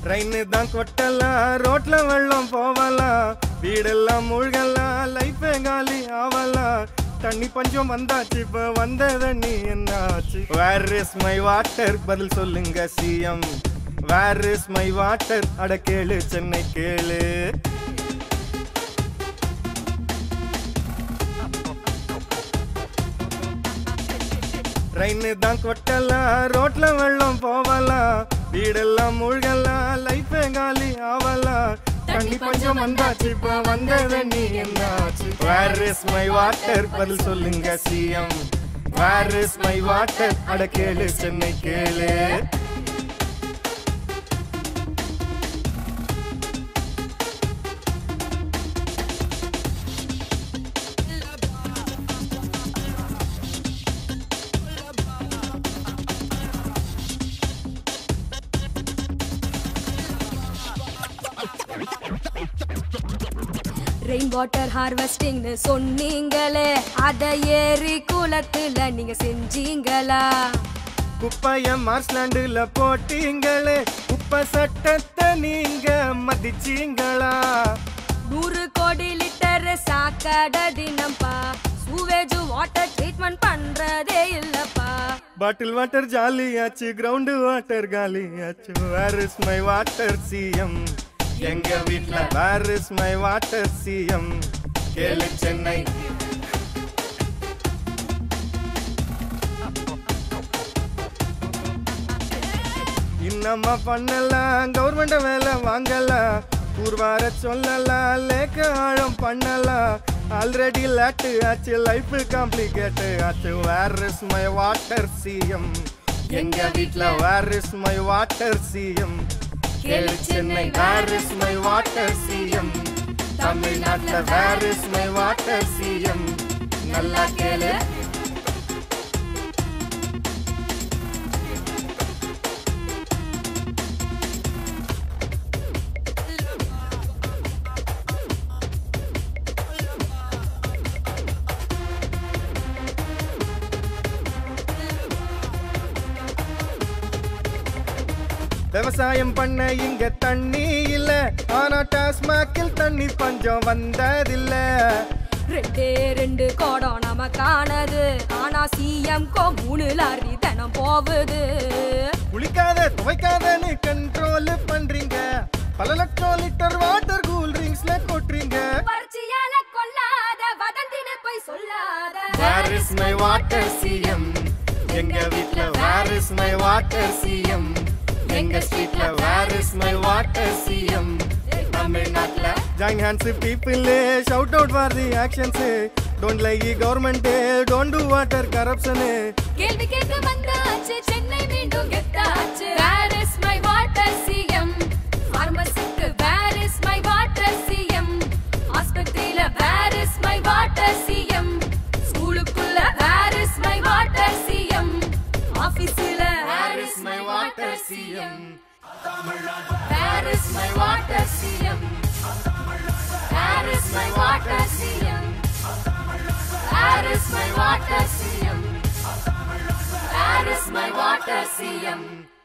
Train தான் கொட்டலாம் ரோட்ல வெள்ளம் போவலாம் வீடெல்லாம் மூழ்கலாம் லைஃபே காலி ஆவலாம் தண்ணி பஞ்சம் வந்தாச்சு இப்ப வந்த தண்ணி என்னாச்சு வேர் இஸ் மை வாட்டர் பதில் சொல்லுங்க CM where is my water அட கேளு சென்னை கேளு ட்ரெயின் தான் கொட்டலாம் ரோட்ல வெள்ளம் போவலாம் வீடெல்லாம் மூழ்கலாம் லைஃபே காலி ஆவலாம் தண்ணி பஞ்சம் வந்தாச்சு இப்ப வந்தது நீ என்னாச்சு வேர் இஸ் மை வாட்டர் பதில் சொல்லுங்க CM where is my water அட கேளு சென்னை கேளு ரெயின் வாட்டர் ஹார்வெஸ்டிங்னு சொன்னீங்களே அத ஏரி குளத்துல நீங்க செஞ்சீங்களா குப்பைய மார்ஸ்லாண்டுல போட்டீங்களே குப்பை சட்டத்தை நீங்க மதிச்சீங்களா நூறு கோடி லிட்டர் சாக்கட தினம்பா சூவேஜ் வாட்டர் ட்ரீட்மெண்ட் பண்றதே இல்லப்பா பாட்டில் வாட்டர் ஜாலியாச்சு கிரவுண்ட் வாட்டர் காலியாச்சு where is my water CM எங்க வீட்ல where is my water CM கேளு சென்னை இன்னமா பண்ணலாம் கவர்மெண்ட் வேலை வாங்கலாம் ஊர்வார சொல்லலாம் லேக்க ஆழம் பண்ணலாம் ஆல்ரெடி லேட்டு ஆச்சு லைஃப் காம்ப்ளிகேட் ஆச்சு where is my water CM எங்க வீட்ல where is my water CM கேளு Chennai where is my water CM தமிழ்நாட்டுல where is my water CM நல்லா கேளு விவசாயம் பண்ண இங்க தண்ணி இல்ல ஆனா டாஸ்மாக்கில் தண்ணி பஞ்சம் வந்ததில்ல ரெண்டே ரெண்டு கோடம் நமக்கானது ஆனா சிஎம் கோ மூணு லாரி தினம் போகுது குளிக்காத துவைக்காதன்னு கண்ட்ரோல் பண்றீங்க பல லட்சம் லிட்டர் வாட்டர் கூல் ட்ரிங்க்ஸ்ல கொட்டுறீங்க பரிச்சியால கொல்லாத வதந்தின போய் சொல்லாத where is my water CM எங்க வீட்ல where is my water CM எங்க ஸ்ட்ரீட்ல where is my water CM தமிழ்நாட்டுல join hands people shout out for the actions don't lie government don't do water corruption கேள்வி கேட்க வந்தாச்சு சென்னை மீண்டும் கெத்தாச்சு where is my water CM பார்மசிக்கு where is my water CM ஆஸ்பத்திரியில where is my water CM ஸ்கூலுக்குள்ள where is my water CM ஆபீஸ்ல where is my water CM where is my water CM where is my water CM where is my water CM Where is my water, CM?